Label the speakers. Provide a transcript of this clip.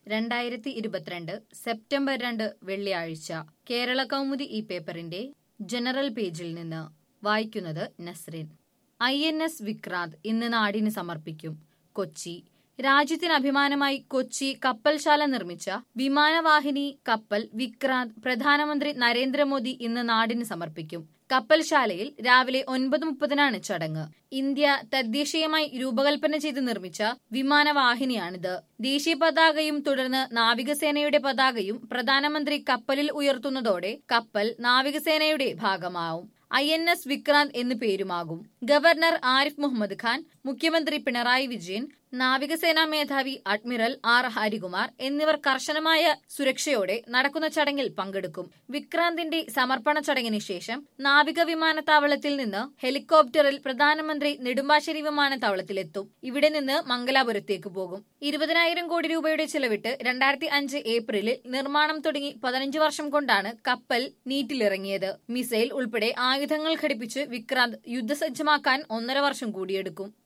Speaker 1: രണ്ടായിരത്തി ഇരുപത്തിരണ്ട് സെപ്റ്റംബർ രണ്ട് വെള്ളിയാഴ്ച കേരള കൗമുദി ഈ പേപ്പറിന്റെ ജനറൽ പേജിൽ നിന്ന് വായിക്കുന്നത് Nasrin I N S Vikrant ഇന്ന് നാടിന് സമർപ്പിക്കും കൊച്ചി രാജ്യത്തിന് അഭിമാനമായി കൊച്ചി കപ്പൽശാല നിർമ്മിച്ച വിമാനവാഹിനി കപ്പൽ വിക്രാന്ത് പ്രധാനമന്ത്രി നരേന്ദ്രമോദി ഇന്ന് നാടിന് സമർപ്പിക്കും കപ്പൽശാലയിൽ രാവിലെ ഒൻപത് മുപ്പതിനാണ് ചടങ്ങ് ഇന്ത്യ തദ്ദേശീയമായി രൂപകൽപ്പന ചെയ്ത് നിർമ്മിച്ച വിമാനവാഹിനിയാണിത് ദേശീയ പതാകയും തുടർന്ന് നാവികസേനയുടെ പതാകയും പ്രധാനമന്ത്രി കപ്പലിൽ ഉയർത്തുന്നതോടെ കപ്പൽ നാവികസേനയുടെ ഭാഗമാവും ഐ എൻ എസ് വിക്രാന്ത് എന്ന് പേരുമാകും ഗവർണർ ആരിഫ് മുഹമ്മദ് ഖാൻ മുഖ്യമന്ത്രി പിണറായി വിജയൻ നാവികസേനാ മേധാവി അഡ്മിറൽ ആർ ഹരികുമാർ എന്നിവർ കർശനമായ സുരക്ഷയോടെ നടക്കുന്ന ചടങ്ങിൽ പങ്കെടുക്കും വിക്രാന്തിന്റെ സമർപ്പണ ചടങ്ങിന് ശേഷം നാവിക വിമാനത്താവളത്തിൽ നിന്ന് ഹെലികോപ്റ്ററിൽ പ്രധാനമന്ത്രി നെടുമ്പാശ്ശേരി വിമാനത്താവളത്തിലെത്തും ഇവിടെ നിന്ന് മംഗലാപുരത്തേക്ക് പോകും ഇരുപതിനായിരം കോടി രൂപയുടെ ചിലവിട്ട് രണ്ടായിരത്തി അഞ്ച് ഏപ്രിലിൽ നിർമ്മാണം തുടങ്ങി പതിനഞ്ച് വർഷം കൊണ്ടാണ് കപ്പൽ നീറ്റിലിറങ്ങിയത് മിസൈൽ ഉൾപ്പെടെ ആയുധങ്ങൾ ഘടിപ്പിച്ച് വിക്രാന്ത് യുദ്ധസജ്ജമാക്കാൻ ഒന്നര വർഷം കൂടിയെടുക്കും